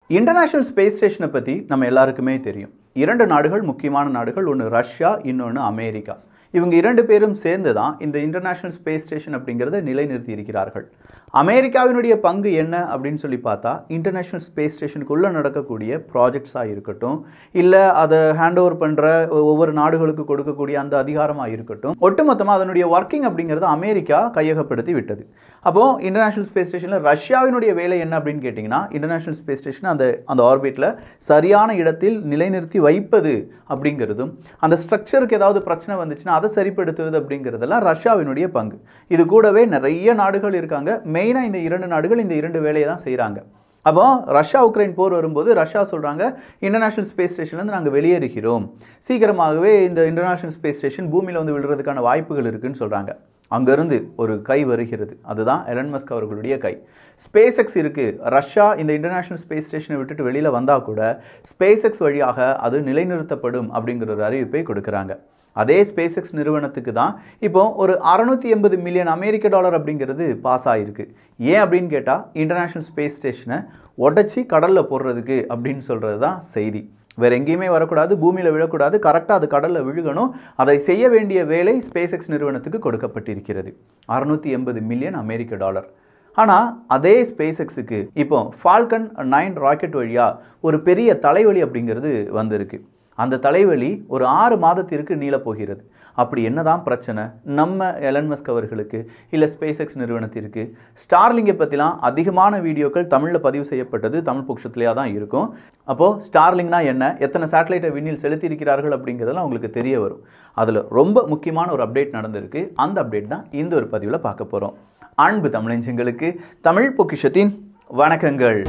international space ஸ்டேஷனை பற்றி நம்ம எல்லாருக்குமே தெரியும் இரண்டு நாடுகள் முக்கியமான நாடுகள் ஒன்று ரஷ்யா இன்னொன்று அமெரிக்கா இவங்க இரண்டு பேரும் சேர்ந்து தான் இந்த இன்டர்நேஷனல் ஸ்பேஸ் ஸ்டேஷன் அப்படிங்கிறத நிலைநிறுத்தி இருக்கிறார்கள் அமெரிக்காவினுடைய பங்கு என்ன அப்படின்னு சொல்லி பார்த்தா இன்டர்நேஷனல் ஸ்பேஸ் ஸ்டேஷனுக்குள்ளே நடக்கக்கூடிய ப்ராஜெக்ட்ஸாக இருக்கட்டும் இல்லை அதை ஹேண்ட் ஓவர் பண்ணுற ஒவ்வொரு நாடுகளுக்கு கொடுக்கக்கூடிய அந்த அதிகாரமாக இருக்கட்டும் ஒட்டுமொத்தமாக அதனுடைய ஒர்க்கிங் அப்படிங்கிறது அமெரிக்கா கையகப்படுத்தி விட்டது அப்போது இன்டர்நேஷனல் ஸ்பேஸ் ஸ்டேஷனில் ரஷ்யாவினுடைய வேலை என்ன அப்படின்னு கேட்டிங்கன்னா இன்டர்நேஷனல் ஸ்பேஸ் ஸ்டேஷன் அந்த அந்த ஆர்பிட்டில் சரியான இடத்தில் நிலைநிறுத்தி வைப்பது அப்படிங்கிறதும் அந்த ஸ்ட்ரக்சருக்கு ஏதாவது பிரச்சனை வந்துச்சுன்னா அதை சரிப்படுத்துவது அப்படிங்கிறதெல்லாம் ரஷ்யாவினுடைய பங்கு இது கூடவே நிறைய நாடுகள் இருக்காங்க மெயினாக இந்த இரண்டு நாடுகள் இந்த இரண்டு வேலையை தான் செய்கிறாங்க அப்போ ரஷ்யா உக்ரைன் போர் வரும்போது ரஷ்யா சொல்கிறாங்க இன்டர்நேஷனல் ஸ்பேஸ் ஸ்டேஷன்லேருந்து நாங்கள் வெளியேறுகிறோம் சீக்கிரமாகவே இந்த இன்டர்நேஷனல் ஸ்பேஸ் ஸ்டேஷன் பூமியில் வந்து விழுறதுக்கான வாய்ப்புகள் இருக்குன்னு சொல்கிறாங்க அங்கேருந்து ஒரு கை வருகிறது அதுதான் எலன் மஸ்க் அவர்களுடைய கை ஸ்பேஸ் எக்ஸ் இருக்குது ரஷ்யா இந்த இன்டர்நேஷனல் ஸ்பேஸ் ஸ்டேஷனை விட்டுட்டு வெளியில் வந்தால் கூட ஸ்பேஸ் எக்ஸ் வழியாக அது நிலைநிறுத்தப்படும் அப்படிங்கிற ஒரு அறிவிப்பை கொடுக்குறாங்க அதே ஸ்பேஸ் எக்ஸ் நிறுவனத்துக்கு தான் இப்போ ஒரு அறநூற்றி எண்பது மில்லியன் அமெரிக்க டாலர் அப்படிங்கிறது பாஸ் ஆகிருக்கு ஏன் அப்படின்னு கேட்டால் இன்டர்நேஷனல் ஸ்பேஸ் ஸ்டேஷனை உடச்சி கடலில் போடுறதுக்கு அப்படின்னு சொல்கிறது தான் செய்தி வேறு எங்கேயுமே வரக்கூடாது பூமியில் விழக்கூடாது கரெக்டாக அது கடலில் விழுகணும் அதை செய்ய வேண்டிய வேலை ஸ்பேஸ் எக்ஸ் நிறுவனத்துக்கு கொடுக்கப்பட்டிருக்கிறது அறுநூற்றி எண்பது மில்லியன் அமெரிக்க டாலர் ஆனால் அதே ஸ்பேஸ் எக்ஸுக்கு இப்போ ஃபால்கன் நைன் ராக்கெட் வழியாக ஒரு பெரிய தலைவலி அப்படிங்கிறது வந்திருக்கு அந்த தலைவலி ஒரு ஆறு மாதத்திற்கு நீளப் போகிறது அப்படி என்னதான் பிரச்சனை நம்ம எலன் மஸ்க் அவர்களுக்கு இல்லை ஸ்பேஸ் எக்ஸ் நிறுவனத்திற்கு ஸ்டார்லிங்கை பற்றிலாம் அதிகமான வீடியோக்கள் தமிழில் பதிவு செய்யப்பட்டது தமிழ் பட்சத்துலேயே தான் இருக்கும் அப்போது ஸ்டார்லிங்னா என்ன எத்தனை சேட்டலைட்டை விண்ணில் செலுத்தியிருக்கிறார்கள் அப்படிங்கிறதெல்லாம் உங்களுக்கு தெரிய வரும் அதில் ரொம்ப முக்கியமான ஒரு அப்டேட் நடந்திருக்கு அந்த அப்டேட் தான் இந்த ஒரு பதிவில் பார்க்க போகிறோம் அன்பு தமிழஞ்சங்களுக்கு தமிழ் பொக்கிஷத்தின் வணக்கங்கள்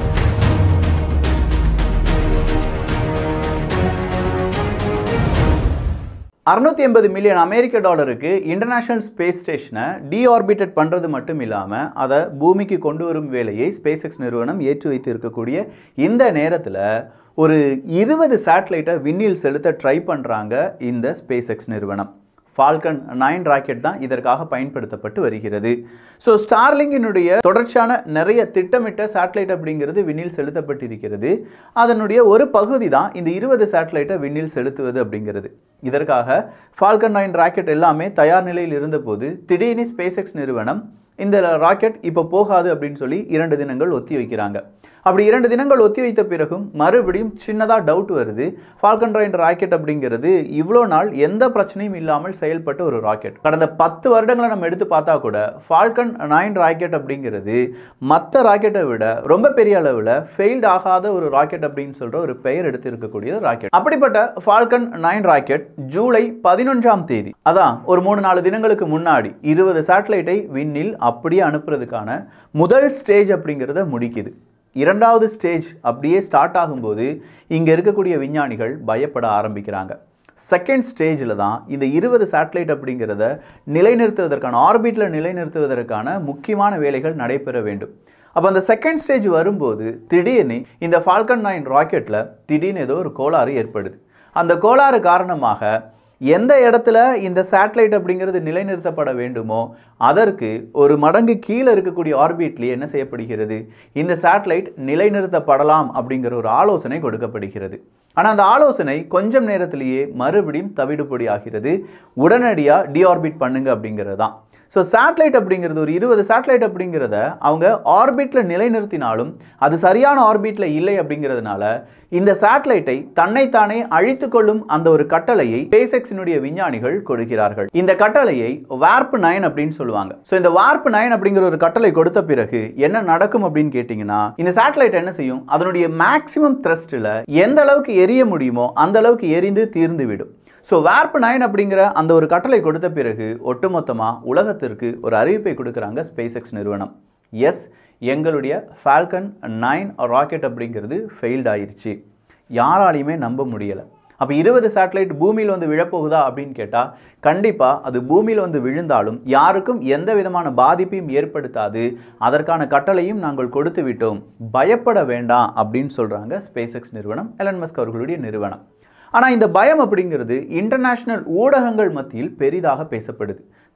அறுநூத்தி எண்பது மில்லியன் அமெரிக்க டாலருக்கு இன்டர்நேஷனல் ஸ்பேஸ் ஸ்டேஷனை டீஆர்பிட்டட் பண்ணுறது மட்டும் இல்லாமல் அதை பூமிக்கு கொண்டு வரும் வேலையை ஸ்பேஸ் எக்ஸ் நிறுவனம் ஏற்றி வைத்து இருக்கக்கூடிய இந்த நேரத்தில் ஒரு இருபது சேட்டலைட்டை விண்ணில் செலுத்த ட்ரை பண்ணுறாங்க இந்த ஸ்பேஸ் எக்ஸ் நிறுவனம் ஃபால்கன் நைன் ராக்கெட் தான் இதற்காக பயன்படுத்தப்பட்டு வருகிறது ஸோ ஸ்டார்லிங்கினுடைய தொடர்ச்சியான நிறைய திட்டமிட்ட சேட்டலைட் அப்படிங்கிறது விண்ணில் செலுத்தப்பட்டிருக்கிறது அதனுடைய ஒரு பகுதி தான் இந்த இருபது சேட்டலைட்டை விண்ணில் செலுத்துவது அப்படிங்கிறது இதற்காக ஃபால்கன் நைன் ராக்கெட் எல்லாமே தயார் நிலையில் இருந்தபோது திடீர்னு ஸ்பேஸ் எக்ஸ் நிறுவனம் இந்த ராக்கெட் இப்போ போகாது அப்படின்னு சொல்லி இரண்டு தினங்கள் ஒத்தி வைக்கிறாங்க அப்படி இரண்டு தினங்கள் ஒத்தி வைத்த பிறகும் மறுபடியும் சின்னதாக டவுட் வருது ஃபால்கன் நைன் ராக்கெட் அப்படிங்கிறது இவ்வளோ நாள் எந்த பிரச்சனையும் இல்லாமல் செயல்பட்ட ஒரு ராக்கெட் கடந்த பத்து வருடங்களை நம்ம எடுத்து பார்த்தா கூட ஃபால்கன் நைன் ராக்கெட் அப்படிங்கிறது மற்ற ராக்கெட்டை விட ரொம்ப பெரிய அளவில் ஃபெயில்ட் ஆகாத ஒரு ராக்கெட் அப்படின்னு சொல்கிற ஒரு பெயர் எடுத்து இருக்கக்கூடிய ராக்கெட் அப்படிப்பட்ட ஃபால்கன் நைன் ராக்கெட் ஜூலை பதினொன்றாம் தேதி அதான் ஒரு மூணு நாலு தினங்களுக்கு முன்னாடி இருபது சேட்டலைட்டை விண்ணில் அப்படியே அனுப்புறதுக்கான முதல் ஸ்டேஜ் அப்படிங்கிறத முடிக்குது இரண்டாவது ஸ்டேஜ் அப்படியே ஸ்டார்ட் ஆகும்போது இங்கே இருக்கக்கூடிய விஞ்ஞானிகள் பயப்பட ஆரம்பிக்கிறாங்க செகண்ட் ஸ்டேஜில் தான் இந்த இருபது சேட்டலைட் அப்படிங்கிறத நிலைநிறுத்துவதற்கான ஆர்பிட்டில் நிலைநிறுத்துவதற்கான முக்கியமான வேலைகள் நடைபெற வேண்டும் அப்போ அந்த செகண்ட் ஸ்டேஜ் வரும்போது திடீர்னு இந்த ஃபால்கன் நைன் ராக்கெட்டில் திடீர்னு ஏதோ ஒரு கோளாறு ஏற்படுது அந்த கோளாறு காரணமாக எந்த இடத்துல இந்த சேட்டலைட் அப்படிங்கிறது நிலைநிறுத்தப்பட வேண்டுமோ அதற்கு ஒரு மடங்கு கீழே இருக்கக்கூடிய ஆர்பிட்லேயே என்ன செய்யப்படுகிறது இந்த சேட்டலைட் நிலைநிறுத்தப்படலாம் அப்படிங்கிற ஒரு ஆலோசனை கொடுக்கப்படுகிறது ஆனால் அந்த ஆலோசனை கொஞ்சம் நேரத்திலேயே மறுபடியும் தவிடுபொடி ஆகிறது உடனடியாக டிஆர்பிட் பண்ணுங்க அப்படிங்கிறது தான் ஸோ சேட்டலைட் அப்படிங்கிறது ஒரு இருபது சேட்டலைட் அப்படிங்கிறத அவங்க ஆர்பிட்டில் நிலைநிறுத்தினாலும் அது சரியான ஆர்பிட்டில் இல்லை அப்படிங்கிறதுனால இந்த சேட்டலைட்டை தன்னைத்தானே அழித்து கொள்ளும் அந்த ஒரு கட்டளையை ஸ்பேஸ்எக்ஸினுடைய விஞ்ஞானிகள் கொடுக்கிறார்கள் இந்த கட்டளையை வார்ப் நைன் அப்படின்னு சொல்லுவாங்க ஸோ இந்த வார்ப் நைன் அப்படிங்கிற ஒரு கட்டளை கொடுத்த பிறகு என்ன நடக்கும் அப்படின்னு கேட்டிங்கன்னா இந்த சேட்டலைட் என்ன செய்யும் அதனுடைய மேக்சிமம் த்ரஸ்ட்டில் எந்த அளவுக்கு எரிய முடியுமோ அந்த அளவுக்கு எரிந்து தீர்ந்து விடும் ஸோ வார்ப் நைன் அப்படிங்கிற அந்த ஒரு கட்டளை கொடுத்த பிறகு ஒட்டுமொத்தமாக உலகத்திற்கு ஒரு அறிவிப்பை கொடுக்குறாங்க ஸ்பேஸ் எக்ஸ் நிறுவனம் எஸ் எங்களுடைய ஃபால்கன் நைன் ராக்கெட் அப்படிங்கிறது ஃபெயில்ட் ஆயிருச்சு யாராலையுமே நம்ப முடியலை அப்போ இருபது சேட்டலைட் பூமியில் வந்து விழப்போகுதா அப்படின்னு கேட்டால் கண்டிப்பாக அது பூமியில் வந்து விழுந்தாலும் யாருக்கும் எந்த விதமான பாதிப்பையும் ஏற்படுத்தாது அதற்கான கட்டளையும் நாங்கள் கொடுத்து விட்டோம் பயப்பட வேண்டாம் அப்படின்னு சொல்கிறாங்க ஸ்பேஸ் எக்ஸ் நிறுவனம் எலன் மஸ்க் அவர்களுடைய நிறுவனம் ஆனால் இந்த பயம் அப்படிங்கிறது இன்டர்நேஷ்னல் ஊடகங்கள் மத்தியில் பெரிதாக பேசப்படுது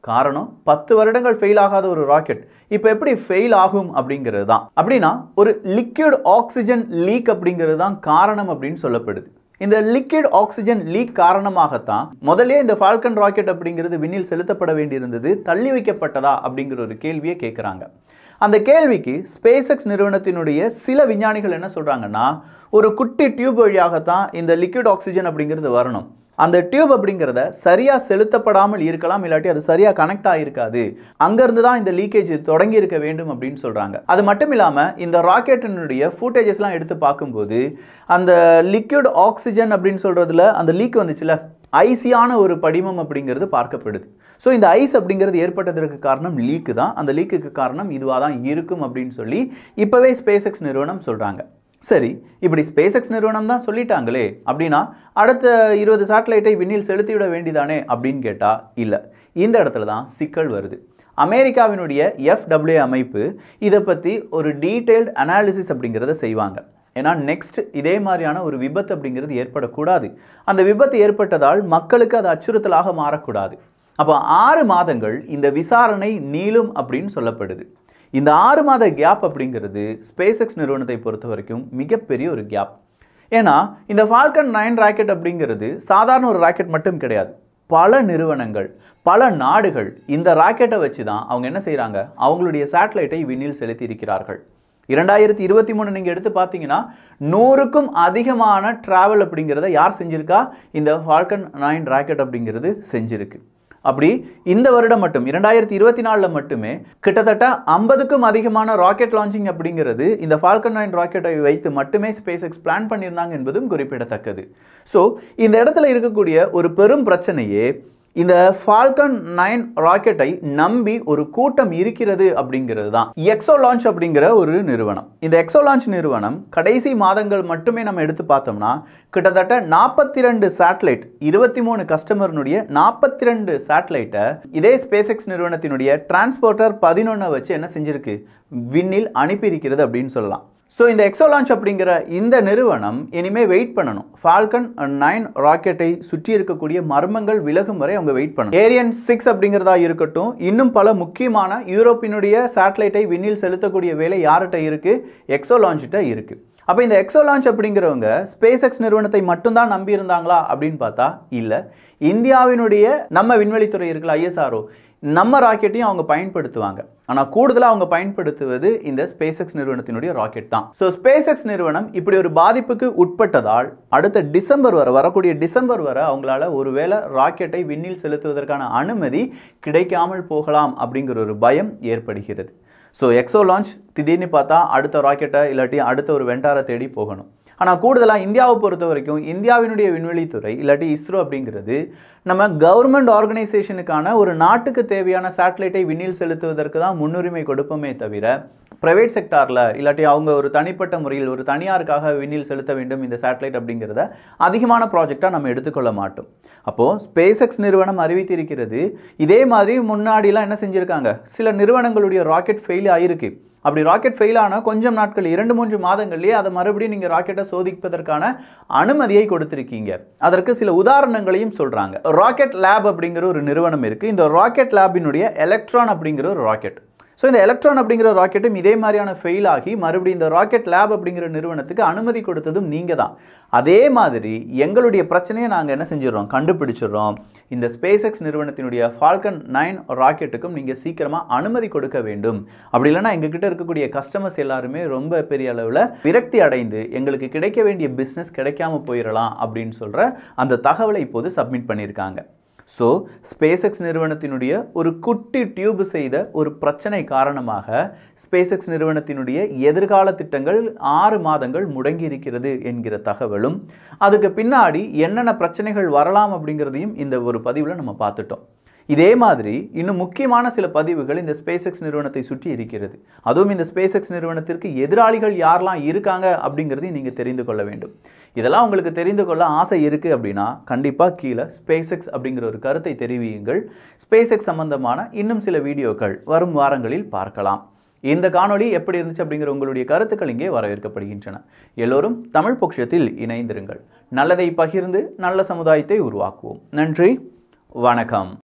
காரணம் பத்து வருடங்கள் ஃபெயில் ஆகாத ஒரு ராக்கெட் இப்போ எப்படி ஃபெயில் ஆகும் அப்படிங்கிறது தான் அப்படின்னா ஒரு லிக்விட் ஆக்சிஜன் லீக் அப்படிங்கிறது தான் காரணம் அப்படின்னு சொல்லப்படுது இந்த லிக்விட் ஆக்சிஜன் லீக் காரணமாகத்தான் முதல்ல இந்த ஃபால்கன் ராக்கெட் அப்படிங்கிறது விண்ணில் செலுத்தப்பட வேண்டியிருந்தது தள்ளி வைக்கப்பட்டதா அப்படிங்கிற ஒரு கேள்வியை கேட்குறாங்க அந்த கேள்விக்கு ஸ்பேஸ் எக்ஸ் நிறுவனத்தினுடைய சில விஞ்ஞானிகள் என்ன சொல்கிறாங்கன்னா ஒரு குட்டி டியூப் வழியாகத்தான் இந்த லிக்விட் ஆக்சிஜன் அப்படிங்கிறது வரணும் அந்த டியூப் அப்படிங்கிறத சரியாக செலுத்தப்படாமல் இருக்கலாம் இல்லாட்டி அது சரியாக கனெக்ட் ஆகிருக்காது அங்கேருந்து தான் இந்த லீக்கேஜ் தொடங்கி இருக்க வேண்டும் அப்படின்னு சொல்கிறாங்க அது மட்டும் இல்லாமல் இந்த ராக்கெட்டினுடைய ஃபூட்டேஜஸ்லாம் எடுத்து பார்க்கும்போது அந்த லிக்விட் ஆக்சிஜன் அப்படின்னு சொல்கிறதுல அந்த லீக் வந்துச்சுல ஐசியான ஒரு படிமம் அப்படிங்கிறது பார்க்கப்படுது ஸோ இந்த ஐஸ் அப்படிங்கிறது ஏற்பட்டதற்கு காரணம் லீக்கு தான் அந்த லீக்குக்கு காரணம் இதுவாக தான் இருக்கும் அப்படின்னு சொல்லி இப்போவே ஸ்பேஸ் எக்ஸ் நிறுவனம் சொல்கிறாங்க சரி இப்படி ஸ்பேஸ் எக்ஸ் நிறுவனம் தான் சொல்லிட்டாங்களே அப்படின்னா அடுத்த இருபது சேட்டலைட்டை விண்ணில் செலுத்திவிட வேண்டிதானே அப்படின்னு கேட்டால் இல்லை இந்த இடத்துல தான் சிக்கல் வருது அமெரிக்காவினுடைய எஃப்டபிள்யூ அமைப்பு இதை பற்றி ஒரு டீட்டெயில்டு அனாலிசிஸ் அப்படிங்கிறத செய்வாங்க ஏன்னா நெக்ஸ்ட் இதே மாதிரியான ஒரு விபத்து அப்படிங்கிறது ஏற்படக்கூடாது அந்த விபத்து ஏற்பட்டதால் மக்களுக்கு அது அச்சுறுத்தலாக மாறக்கூடாது அப்போ ஆறு மாதங்கள் இந்த விசாரணை நீளும் அப்படின்னு சொல்லப்படுது இந்த ஆறு மாத கேப் அப்படிங்கிறது ஸ்பேஸ் எக்ஸ் நிறுவனத்தை பொறுத்த வரைக்கும் மிகப்பெரிய ஒரு கேப் ஏன்னா இந்த ஃபால்கன் நைன் ராக்கெட் அப்படிங்கிறது சாதாரண ஒரு ராக்கெட் மட்டும் கிடையாது பல நிறுவனங்கள் பல நாடுகள் இந்த ராக்கெட்டை வச்சு தான் அவங்க என்ன செய்கிறாங்க அவங்களுடைய சேட்டலைட்டை விண்ணில் செலுத்தி இருக்கிறார்கள் இரண்டாயிரத்தி இருபத்தி மூணு நீங்கள் எடுத்து பார்த்தீங்கன்னா நூறுக்கும் அதிகமான டிராவல் அப்படிங்கிறத யார் செஞ்சிருக்கா இந்த ஃபால்கன் நைன் ராக்கெட் அப்படிங்கிறது செஞ்சிருக்கு அப்படி இந்த வருடம் மட்டும் இரண்டாயிரத்தி இருபத்தி நாலில் மட்டுமே கிட்டத்தட்ட ஐம்பதுக்கும் அதிகமான ராக்கெட் லான்ச்சிங் அப்படிங்கிறது இந்த ஃபால்கன் நைன் ராக்கெட்டை வைத்து மட்டுமே ஸ்பேஸ் எக்ஸ் பிளான் பண்ணியிருந்தாங்க என்பதும் குறிப்பிடத்தக்கது ஸோ இந்த இடத்துல இருக்கக்கூடிய ஒரு பெரும் பிரச்சனையே இந்த ஃபால்கன் நைன் ராக்கெட்டை நம்பி ஒரு கூட்டம் இருக்கிறது அப்படிங்கிறது தான் எக்ஸோ லான்ச் அப்படிங்கிற ஒரு நிறுவனம் இந்த எக்ஸோ லான்ச் நிறுவனம் கடைசி மாதங்கள் மட்டுமே நம்ம எடுத்து பார்த்தோம்னா கிட்டத்தட்ட நாற்பத்தி ரெண்டு சேட்டலைட் இருபத்தி மூணு கஸ்டமர்னுடைய நாற்பத்தி ரெண்டு சேட்டலைட்டை இதே ஸ்பேஸ் எக்ஸ் நிறுவனத்தினுடைய டிரான்ஸ்போர்ட்டர் பதினொன்றை வச்சு என்ன செஞ்சிருக்கு விண்ணில் அனுப்பியிருக்கிறது அப்படின்னு சொல்லலாம் ஸோ இந்த எக்ஸோ லான்ச் அப்படிங்கிற இந்த நிறுவனம் இனிமேல் வெயிட் பண்ணணும் ஃபால்கன் நைன் ராக்கெட்டை சுற்றி இருக்கக்கூடிய மர்மங்கள் விலகும் வரை அவங்க வெயிட் பண்ணணும் ஏரியன் சிக்ஸ் அப்படிங்கிறதா இருக்கட்டும் இன்னும் பல முக்கியமான யூரோப்பினுடைய சேட்டலைட்டை விண்ணில் செலுத்தக்கூடிய வேலை யார்கிட்ட இருக்குது எக்ஸோ லான்ச்சிட்ட இருக்குது அப்போ இந்த எக்ஸோ லான்ச் அப்படிங்கிறவங்க ஸ்பேஸ் எக்ஸ் நிறுவனத்தை மட்டும்தான் நம்பி இருந்தாங்களா அப்படின்னு பார்த்தா இல்லை இந்தியாவினுடைய நம்ம விண்வெளித்துறை இருக்குல்ல ஐஎஸ்ஆர்ஓ நம்ம ராக்கெட்டையும் அவங்க பயன்படுத்துவாங்க ஆனால் கூடுதலாக அவங்க பயன்படுத்துவது இந்த ஸ்பேஸ் எக்ஸ் நிறுவனத்தினுடைய ராக்கெட் தான் ஸோ ஸ்பேஸ் எக்ஸ் நிறுவனம் இப்படி ஒரு பாதிப்புக்கு உட்பட்டதால் அடுத்த டிசம்பர் வரை வரக்கூடிய டிசம்பர் வரை அவங்களால ஒருவேளை ராக்கெட்டை விண்ணில் செலுத்துவதற்கான அனுமதி கிடைக்காமல் போகலாம் அப்படிங்கிற ஒரு பயம் ஏற்படுகிறது ஸோ எக்ஸோ லான்ச் திடீர்னு பார்த்தா அடுத்த ராக்கெட்டை இல்லாட்டி அடுத்த ஒரு வெண்டாரை தேடி போகணும் ஆனால் கூடுதலாக இந்தியாவை பொறுத்த வரைக்கும் இந்தியாவினுடைய விண்வெளித்துறை இல்லாட்டி இஸ்ரோ அப்படிங்கிறது நம்ம கவர்மெண்ட் ஆர்கனைசேஷனுக்கான ஒரு நாட்டுக்கு தேவையான சேட்டலைட்டை விண்ணில் செலுத்துவதற்கு தான் முன்னுரிமை கொடுப்போமே தவிர ப்ரைவேட் செக்டாரில் இல்லாட்டி அவங்க ஒரு தனிப்பட்ட முறையில் ஒரு தனியாருக்காக விண்ணில் செலுத்த வேண்டும் இந்த சேட்டலைட் அப்படிங்கிறத அதிகமான ப்ராஜெக்டாக நம்ம எடுத்துக்கொள்ள மாட்டோம் அப்போது ஸ்பேஸ் எக்ஸ் நிறுவனம் அறிவித்திருக்கிறது இதே மாதிரி முன்னாடிலாம் என்ன செஞ்சுருக்காங்க சில நிறுவனங்களுடைய ராக்கெட் ஃபெயில் ஆகிருக்கு அப்படி ராக்கெட் ஃபெயில் ஆனால் கொஞ்சம் நாட்கள் இரண்டு மூன்று மாதங்கள்லேயே அதை மறுபடியும் நீங்கள் ராக்கெட்டை சோதிப்பதற்கான அனுமதியை கொடுத்துருக்கீங்க அதற்கு சில உதாரணங்களையும் சொல்கிறாங்க ராக்கெட் லேப் அப்படிங்கிற ஒரு நிறுவனம் இருக்குது இந்த ராக்கெட் லேபினுடைய எலக்ட்ரான் அப்படிங்கிற ஒரு ராக்கெட் ஸோ இந்த எலக்ட்ரான் அப்படிங்கிற ராக்கெட்டும் இதே மாதிரியான ஃபெயில் ஆகி மறுபடியும் இந்த ராக்கெட் லேப் அப்படிங்கிற நிறுவனத்துக்கு அனுமதி கொடுத்ததும் நீங்கள் தான் அதே மாதிரி எங்களுடைய பிரச்சனையை நாங்கள் என்ன செஞ்சிடறோம் கண்டுபிடிச்சிடுறோம் இந்த ஸ்பேஸ் எக்ஸ் நிறுவனத்தினுடைய ஃபால்கன் நைன் ராக்கெட்டுக்கும் நீங்கள் சீக்கிரமாக அனுமதி கொடுக்க வேண்டும் அப்படி இல்லைன்னா எங்ககிட்ட இருக்கக்கூடிய கஸ்டமர்ஸ் எல்லாருமே ரொம்ப பெரிய அளவில் விரக்தி அடைந்து எங்களுக்கு கிடைக்க வேண்டிய பிஸ்னஸ் கிடைக்காம போயிடலாம் அப்படின்னு சொல்கிற அந்த தகவலை இப்போது சப்மிட் பண்ணியிருக்காங்க ஸோ ஸ்பேஸ் எக்ஸ் நிறுவனத்தினுடைய ஒரு குட்டி டியூப் செய்த ஒரு பிரச்சனை காரணமாக ஸ்பேஸ் எக்ஸ் நிறுவனத்தினுடைய எதிர்கால திட்டங்கள் ஆறு மாதங்கள் முடங்கி இருக்கிறது என்கிற தகவலும் அதுக்கு பின்னாடி என்னென்ன பிரச்சனைகள் வரலாம் அப்படிங்கிறதையும் இந்த ஒரு பதிவில் நம்ம பார்த்துட்டோம் இதே மாதிரி இன்னும் முக்கியமான சில பதிவுகள் இந்த ஸ்பேஸ் எக்ஸ் நிறுவனத்தை சுற்றி இருக்கிறது அதுவும் இந்த ஸ்பேஸ் எக்ஸ் நிறுவனத்திற்கு எதிராளிகள் யாரெல்லாம் இருக்காங்க அப்படிங்கிறதையும் நீங்கள் தெரிந்து கொள்ள வேண்டும் இதெல்லாம் உங்களுக்கு தெரிந்து கொள்ள ஆசை இருக்குது அப்படின்னா கண்டிப்பாக கீழே ஸ்பேஸ் எக்ஸ் அப்படிங்கிற ஒரு கருத்தை தெரிவியுங்கள் ஸ்பேஸ் எக்ஸ் சம்பந்தமான இன்னும் சில வீடியோக்கள் வரும் வாரங்களில் பார்க்கலாம் இந்த காணொளி எப்படி இருந்துச்சு அப்படிங்கிற உங்களுடைய கருத்துக்கள் இங்கே வரவேற்கப்படுகின்றன எல்லோரும் தமிழ் பொக்ஷத்தில் இணைந்திருங்கள் நல்லதை பகிர்ந்து நல்ல சமுதாயத்தை உருவாக்குவோம் நன்றி வணக்கம்